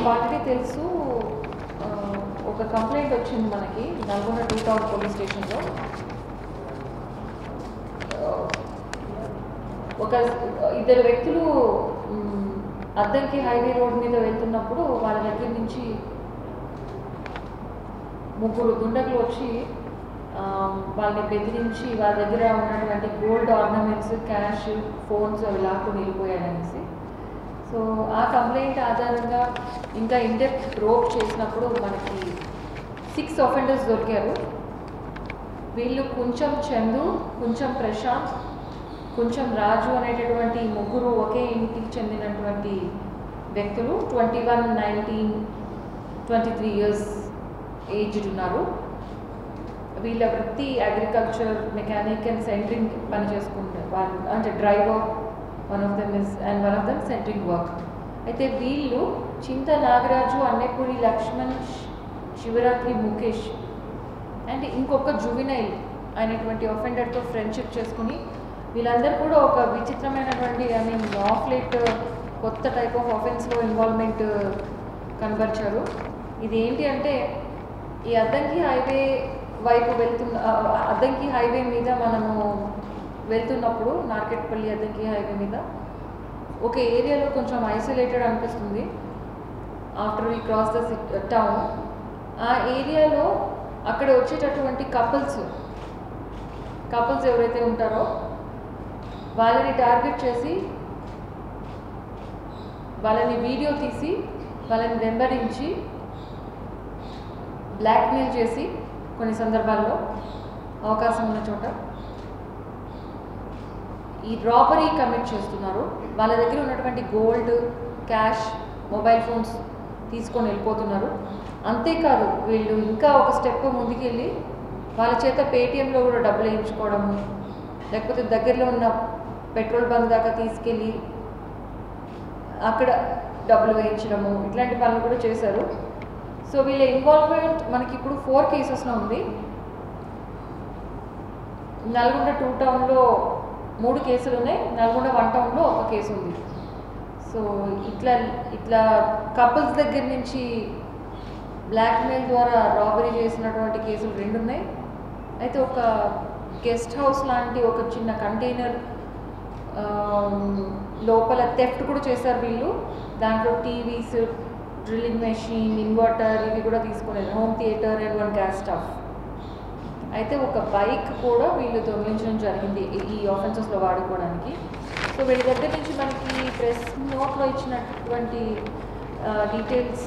Already తెలుసు ఆ, ఒక కంప్లైంట్ వచ్చింది మనకి నల్గొండ టూ టౌన్ పోలీస్ స్టేషన్లో ఆ, ఒక ఇద్దరు వ్యక్తులు మ్, అద్దంకి హైవే రోడ్ మీద వెళ్తున్నప్పుడు వాళ్ళ దగ్గర నుంచి ముగ్గురు దుండగులు వచ్చి ఆ, వాళ్ళని బెదిరించి వాళ్ళ దగ్గర ఉన్నటువంటి గోల్డ్ ఆర్నమెంట్స్ క్యాష్ ఫోన్స్ అవి లాక్కుని వెళ్ళిపోయాడనేసి సో ఆ కంప్లైంట్ ఆధారంగా ఇంకా ఇండెప్త్ ప్రోప్ చేసినప్పుడు మనకి సిక్స్ ఆఫెండర్స్ దొరికారు వీళ్ళు కొంచెం చందు కొంచెం ప్రశాంత్ కొంచెం రాజు అనేటటువంటి ఈ ముగ్గురు ఒకే ఇంటికి చెందినటువంటి వ్యక్తులు twenty one nineteen twenty three years aged ఉన్నారు వీళ్ళ వృత్తి అగ్రికల్చర్ మెకానిక్ అండ్ సెంట్రింగ్ పని చేసుకుంటారు వాళ్ళు అంటే driver one of them is and one of them centring work అయితే వీళ్ళు చింత నాగరాజు అన్నెపూరి లక్ష్మణ్ శ్- శివరాత్రి ముఖేష్ అండ్ ఇంకొక జువినైల్ అనేటువంటి ఒఫెండర్తో ఫ్రెండ్షిప్ చేసుకుని వీళ్ళందరూ కూడా ఒక విచిత్రమైనటువంటి ఐ మీన్ ఆఫ్ లేట్ కొత్త టైప్ ఆఫ్ ఆఫెన్స్లో ఇన్వాల్వ్మెంట్ కనబరిచారు ఇది ఏంటి అంటే ఈ అద్దంకి హైవే వైపు వెళ్తున్న ఆ, అద్దంకి హైవే మీద మనము వెళ్తున్నప్పుడు నార్కెట్పల్లి అద్దంకి హైవే మీద ఒక ఏరియాలో కొంచెం ఐసోలేటెడ్ అనిపిస్తుంది after we cross the town ఆ ఏరియాలో అక్కడ వచ్చేటటువంటి కపుల్స్ కపుల్స్ ఎవరైతే ఉంటారో వాళ్ళని టార్గెట్ చేసి వాళ్ళని వీడియో తీసి వాళ్ళని వెంబడించి బ్లాక్మెయిల్ చేసి కొన్ని సందర్భాల్లో అవకాశం ఉన్న చోట ఈ రాబరీ కమిట్ చేస్తున్నారు వాళ్ళ దగ్గర ఉన్నటువంటి గోల్డ్ క్యాష్ మొబైల్ ఫోన్స్ తీసుకొని వెళ్ళిపోతున్నారు అంతేకాదు వీళ్ళు ఇంకా ఒక స్టెప్ ముందుకెళ్ళి వాళ్ళ చేత పేటిఎంలో కూడా డబ్బులు వేయించుకోవడము లేకపోతే దగ్గరలో ఉన్న పెట్రోల్ బంక్ దాకా తీసుకెళ్ళి అక్కడ డబ్బులు వేయించడము ఇట్లాంటి పనులు కూడా చేశారు సో వీళ్ళ ఇన్వాల్వ్మెంట్ మనకి ఇప్పుడు ఫోర్ కేసెస్లో ఉంది నల్గొండ టూ టౌన్లో మూడు కేసులు ఉన్నాయి నల్గొండ వన్ టౌన్లో ఒక కేసు ఉంది సో ఇట్లా ఇట్లా కపుల్స్ దగ్గర నుంచి బ్లాక్మెయిల్ ద్వారా రాబరీ చేసినటువంటి కేసులు రెండు ఉన్నాయి అయితే ఒక గెస్ట్ హౌస్ లాంటి ఒక చిన్న కంటైనర్ లోపల థెఫ్ట్ కూడా చేశారు వీళ్ళు దాంట్లో టీవీస్ డ్రిల్లింగ్ మెషిన్ ఇన్వర్టర్ ఇవి కూడా తీసుకునేది home theatre and one gas stuff అయితే ఒక బైక్ కూడా వీళ్ళు దొంగిలించడం జరిగింది ఈ- ఈ ఆఫెన్సెస్లో వాడుకోవడానికి సో వీళ్ళ దగ్గర నుంచి మనకి ప్రెస్ నోట్లో ఇచ్చినటువంటి డీటెయిల్స్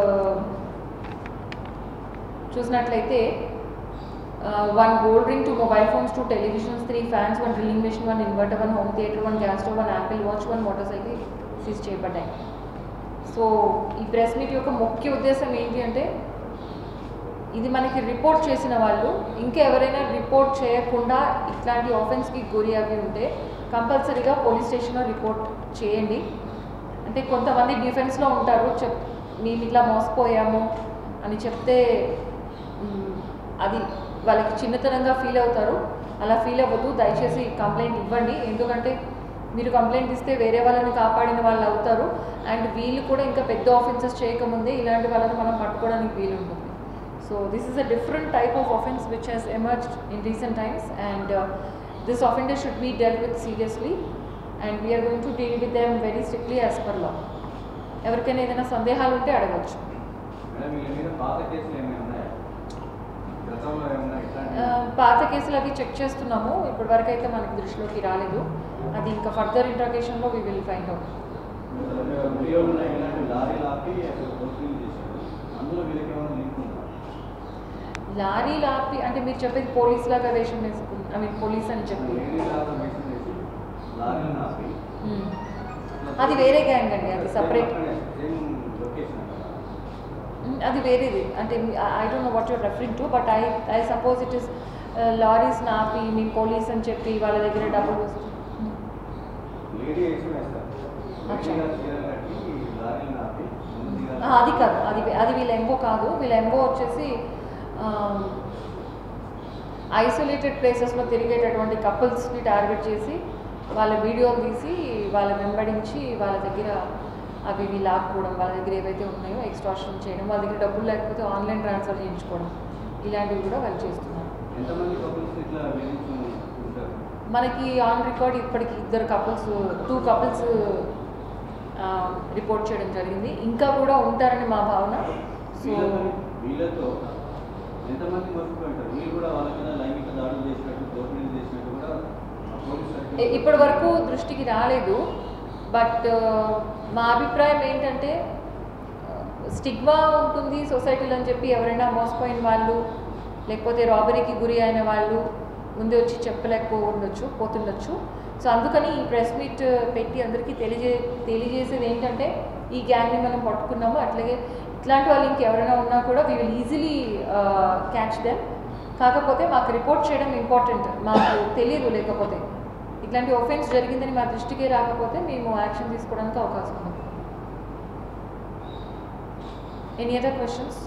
చూసినట్లయితే one gold ring two mobile phones two televisions three fans one drilling machine one inverter one home theatre one gas stove one Apple watch one motorcycle seize చేయబడ్డాయి so ఈ press meet యొక్క ముఖ్య ఉద్దేశం ఏంటి అంటే ఇది మనకి report చేసిన వాళ్ళు ఇంకా ఎవరైనా రిపోర్ట్ చేయకుండా ఇట్లాంటి ఆఫెన్స్కి గురి అవి ఉంటే కంపల్సరీగా పోలీస్ స్టేషన్లో రిపోర్ట్ చేయండి అంటే కొంతమంది డిఫెన్స్లో ఉంటారు చెప్ మేము ఇట్లా మోసపోయాము అని చెప్తే మ్, అది వాళ్ళకి చిన్నతనంగా ఫీల్ అవుతారు అలా ఫీల్ అవ్వద్దు దయచేసి కంప్లైంట్ ఇవ్వండి ఎందుకంటే మీరు కంప్లైంట్ ఇస్తే వేరే వాళ్ళని కాపాడిన వాళ్ళు అవుతారు అండ్ వీళ్ళు కూడా ఇంకా పెద్ద ఆఫెన్సెస్ చేయకముందే ఇలాంటి వాళ్ళని మనం పట్టుకోవడానికి వీలు ఉంటుంది so this is a different type of offense which has emerged in recent times and uh, this offender should be dealt with seriously and we are going to deal with them very strictly as per law. ఎవరికైనా ఏదైనా సందేహాలు ఉంటే అడగచ్చు madam వీళ్ళ మీద పాత కేసులు ఏమైనా ఉన్నాయా గతంలో ఏమైనా ఇట్లాంటి ఆ, పాత కేసులు అవి చెక్ చేస్తున్నాము ఇప్పటి వరకు అయితే మనకి దృష్టిలోకి రాలేదు అది ఇంకా ఫర్దర్ ఇంట్రాగేషన్లో వి విల్ ఫైండ్ అవుట్ వీడియోలో ఇలాంటి లారీలు ఆపి అక్కడ పోస్టింగ్ చేశారు అందులో వీళ్ళకి ఏమైనా లింక్ ఉందా లారీలు ఆపి అంటే మీరు చెప్పేది పోలీస్ లాగా వేషం వేసుకుని ఐ మీన్ పోలీస్ అని చెప్పి లేడీ లాగా మెన్షన్ చేసి లారీలను ఆపి మ్మ్. అది వేరే గ్యాంగ్ అండి అది సపరేట్ సేమ్ లొకేషన్ అక్కడ Mm, అది వేరేది అంటే I don't know what your referring to but I I suppose it is lorries నాపి మీ పోలీస్ అని చెప్పి వాళ్ళ దగ్గర డబ్బులు వస్తుంది లేడీ వేసి వేస్తారు అచ్చా. లేడీగా చీరలు కట్టి లారీలను ఆపి ముందు దిగాలి. ఆ, అది కాదు అది అది వీళ్ళ ఎంబో కాదు వీళ్ళ ఎంబో వచ్చేసి ఐసోలేటెడ్ ప్లేసెస్లో తిరిగేటటువంటి కపుల్స్ని టార్గెట్ చేసి వాళ్ళ వీడియోలు తీసి వాళ్ళ వెంబడించి వాళ్ళ దగ్గర అవి ఇవి లాక్కోవడం వాళ్ళ దగ్గర ఏవైతే ఉన్నాయో ఎక్స్ట్రాషన్ చేయడం వాళ్ళ దగ్గర డబ్బులు లేకపోతే ఆన్లైన్ ట్రాన్స్ఫర్ చేయించుకోవడం ఇలాంటివి కూడా వాళ్ళు చేస్తున్నారు ఎంతమంది కపుల్స్ ఇట్లా వేధించి ఉంటారు మనకి ఆన్ రికార్డ్ ఇప్పటికి ఇద్దరు కపుల్స్ టూ కపుల్స్ రిపోర్ట్ చేయడం జరిగింది ఇంకా కూడా ఉంటారని మా భావన సో వీళ్ళతో వీళ్ళతో ఎంతమంది మర్చిపోయి ఉంటారు వీళ్ళు కూడా వాళ్ళ మీద లైంగిక దాడులు చేసినట్టు దోపిడీలు చేసినట్టు కూడా పోలీసు ఇప్పటి వరకు దృష్టికి రాలేదు బట్ మా అభిప్రాయం ఏంటంటే స్టిగ్మా ఉంటుంది సొసైటీలో అని చెప్పి ఎవరైనా మోసపోయిన వాళ్ళు లేకపోతే రాబరీకి గురి అయిన వాళ్ళు ముందే వచ్చి చెప్పలేకపో ఉండొచ్చు పోతుండొచ్చు సో అందుకని ఈ ప్రెస్ మీట్ పెట్టి అందరికీ తెలియజే తెలియజేసేది ఏంటంటే ఈ గ్యాంగ్ని మనం పట్టుకున్నాము అట్లాగే ఇట్లాంటి వాళ్ళు ఇంకెవరైనా ఉన్నా కూడా we will easily catch them కాకపోతే మాకు రిపోర్ట్ చేయడం ఇంపార్టెంట్ మాకు తెలియదు లేకపోతే ఇట్లాంటి ఒఫెన్స్ జరిగిందని మా దృష్టికి రాకపోతే మేము యాక్షన్ తీసుకోవడానికి అవకాశం ఉంది any other questions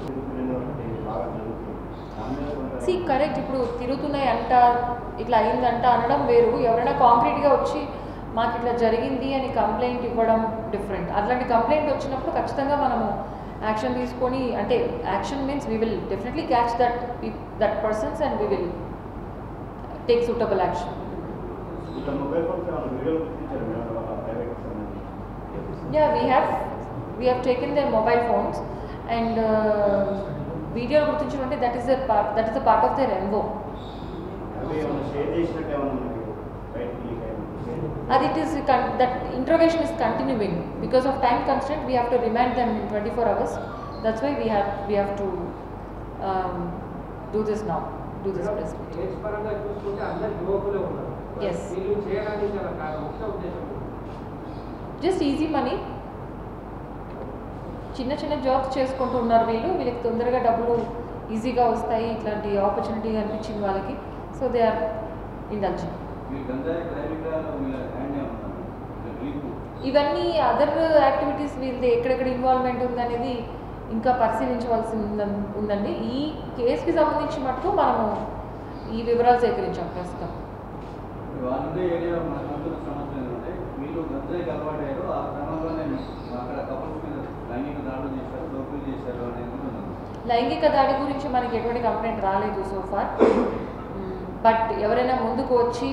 see correct ఇప్పుడు తిరుగుతున్నాయి అంట ఇట్లా అయిందంట అనడం వేరు ఎవరైనా కాంక్రీట్గా వచ్చి మాకు ఇట్లా జరిగింది అని కంప్లైంట్ ఇవ్వడం డిఫరెంట్ అట్లాంటి కంప్లైంట్ వచ్చినప్పుడు ఖచ్చితంగా మనము యాక్షన్ తీసుకొని అంటే action means we will definitely catch that that persons and we will take suitable action Yeah, we have we have taken their mobile phones and uh, video గుర్తించడం అంటే that is part that is the part of their MO అది it is that interrogation is continuing because of time constant we have to remind them in twenty four hours that's why we have we have to do this now do this press age పరంగా చూసుకుంటే అందరు యువకులే ఉన్నారు Yes. వీళ్ళు చేయడానికి గల కారణం ముఖ్య ఉద్దేశం జస్ట్ ఈజీ మనీ చిన్న చిన్న జాబ్స్ చేసుకుంటూ ఉన్నారు వీళ్ళు వీళ్ళకి తొందరగా డబ్బులు ఈజీగా వస్తాయి ఇట్లాంటి ఆపర్చునిటీ అనిపించింది వాళ్ళకి సో దే ఆర్ ఇండల్జింగ్ మీ గంజాయి క్రైమికాలు వీళ్ళ హ్యాండ్ ఏమన్నారు రిలీఫ్ ఇవన్నీ అదర్ యాక్టివిటీస్ వీళ్ళది ఎక్కడెక్కడ ఇన్వాల్వ్మెంట్ ఉందనేది ఇంకా పరిశీలించవలసి ఉందం- ఉందండి ఈ కేసుకి సంబంధించి మటుకు మనము ఈ వివరాలు సేకరించాం ప్రస్తుతం వాళ్ళుండే ఏరియా మనకు అందులో సమస్య ఏంటంటే వీళ్ళు గంజాయికి అలవాటయ్యారు ఆ క్రమంలోనే అక్కడ కపుల్స్ మీద లైంగిక దాడులు చేశారు దోపిడీ చేశారు అనేది కూడా ఉంది. లైంగిక దాడి గురించి మనకి ఎటువంటి కంప్లైంట్ రాలేదు సోఫార్ బట్ ఎవరైనా ముందుకు వచ్చి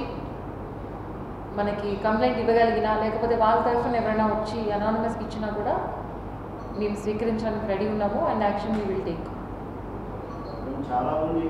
మనకి కంప్లైంట్ ఇవ్వగలిగినా లేకపోతే వాళ్ళ తరఫున ఎవరైనా వచ్చి అనానమస్కి ఇచ్చినా కూడా మేము స్వీకరించడానికి రెడీ ఉన్నాము and action we will take చాలా మంది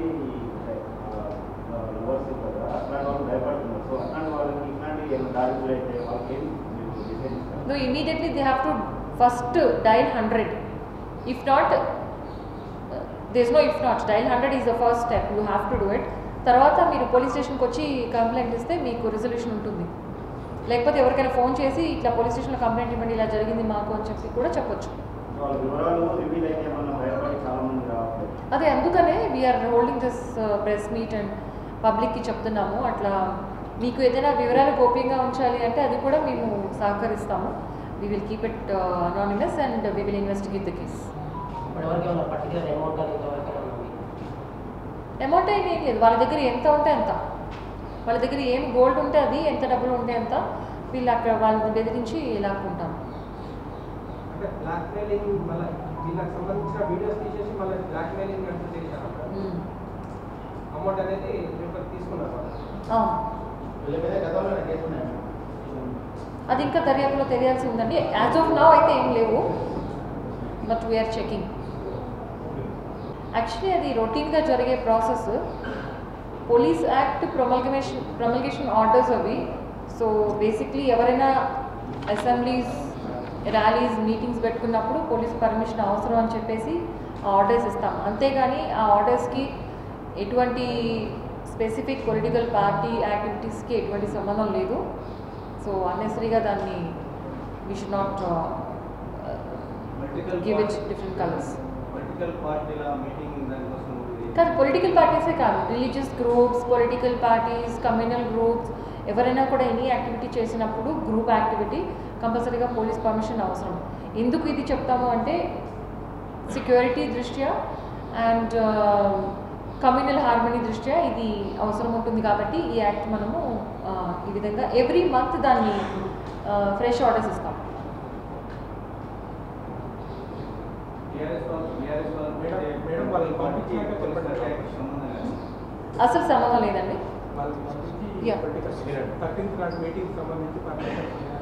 యువర్స్ కదా అట్లాంటి వాళ్ళు భయపడుతున్నారు సో అట్లాంటి వాళ్ళకి ఇట్లాంటి ఏమైనా దాడులు అయితే వాళ్ళకి ఏం మీరు డిసైడ్ ఇస్తారు No, immediately they have to first dial 100. If not, uh, there's no if not. Dial 100 is the first step. You have to do it. తర్వాత మీరు పోలీస్ స్టేషన్కి వచ్చి కంప్లైంట్ ఇస్తే మీకు రిజల్యూషన్ ఉంటుంది లేకపోతే ఎవరికైనా ఫోన్ చేసి ఇట్లా పోలీస్ స్టేషన్లో కంప్లైంట్ ఇవ్వండి ఇలా జరిగింది మాకు అని చెప్పి కూడా చెప్పొచ్చు వాళ్ళ వివరాలు రివీల్ అయితే ఏమన్నా భయపడి చాలా మంది రావట్లేదు అదే అందుకనే we are holding this press meet and పబ్లిక్కి చెప్తున్నాము అట్లా మీకు ఏదైనా వివరాలు గోప్యంగా ఉంచాలి అంటే అది కూడా మేము సహకరిస్తాము we will keep it anonymous and we will investigate the case ఇప్పుడు ఎవరికి ఏమైనా పర్టికులర్ అమౌంట్ అనేది ఎవరికైనా ఉంది అమౌంట్ అయితే ఏం లేదు వాళ్ళ దగ్గర ఎంత ఉంటే అంత వాళ్ళ దగ్గర ఏం గోల్డ్ ఉంటే అది ఎంత డబ్బులు ఉంటే అంత వీళ్ళు అక్కడ వాళ్ళని బెదిరించి లాక్కుంటాం అంటే బ్లాక్ మెయిలింగ్ మళ్ళీ వీళ్ళకి సంబంధించిన వీడియోస్ తీసేసి మళ్ళీ బ్లాక్ మెయిలింగ్ అంటూ చేశారు మ్మ్. అమౌంట్ అనేది రేపు తీసుకున్నారు వాళ్ళు అవును వీళ్ళ మీద గతంలో కేసు ఉన్నాయి అది ఇంకా దర్యాప్తులో తెలియాల్సి ఉందండి యాజ్ ఆఫ్ నౌ అయితే ఏం లేవు బట్ వీఆర్ చెకింగ్ యాక్చువల్లీ అది రొటీన్గా జరిగే process police act promulgamation promulgation orders అవి సో బేసిక్లీ ఎవరైనా అసెంబ్లీస్ ర్యాలీస్ మీటింగ్స్ పెట్టుకున్నప్పుడు పోలీస్ పర్మిషన్ అవసరం అని చెప్పేసి ఆ ఆర్డర్స్ ఇస్తాం అంతేగాని ఆ ఆర్డర్స్కి ఎటువంటి స్పెసిఫిక్ పొలిటికల్ పార్టీ యాక్టివిటీస్కి ఎటువంటి సంబంధం లేదు సో అన్నెసరీగా దాన్ని we should not political give it different colours political పార్టీల మీటింగ్ దానికోసం ఇది కాదు పొలిటికల్ పార్టీసే కాదు religious groups political parties communal groups ఎవరైనా కూడా ఎనీ యాక్టివిటీ చేసినప్పుడు గ్రూప్ యాక్టివిటీ కంపల్సరీగా పోలీస్ పర్మిషన్ అవసరం ఎందుకు ఇది చెప్తాము అంటే సెక్యూరిటీ దృష్ట్యా అండ్ కమ్యూనల్ హార్మనీ దృష్ట్యా ఇది అవసరం ఉంటుంది కాబట్టి ఈ యాక్ట్ మనము ఆ, ఈ విధంగా ఎవ్రీ మంత్ దాన్ని ఫ్రెష్ ఆర్డర్స్ ఇస్తాం టీఆర్ఎస్ వాళ్ళు బీఆర్ఎస్ వాళ్ళు మేడం, మేడం, వాళ్ళని పంపించాక చెప్పండి. సంబంధం లేదు అసలు సంబంధం లేదండి వాళ్ళు పంపించి Yeah. థర్టీన్త్ నాటి మీటింగ్ సంబంధించి పర్మిషన్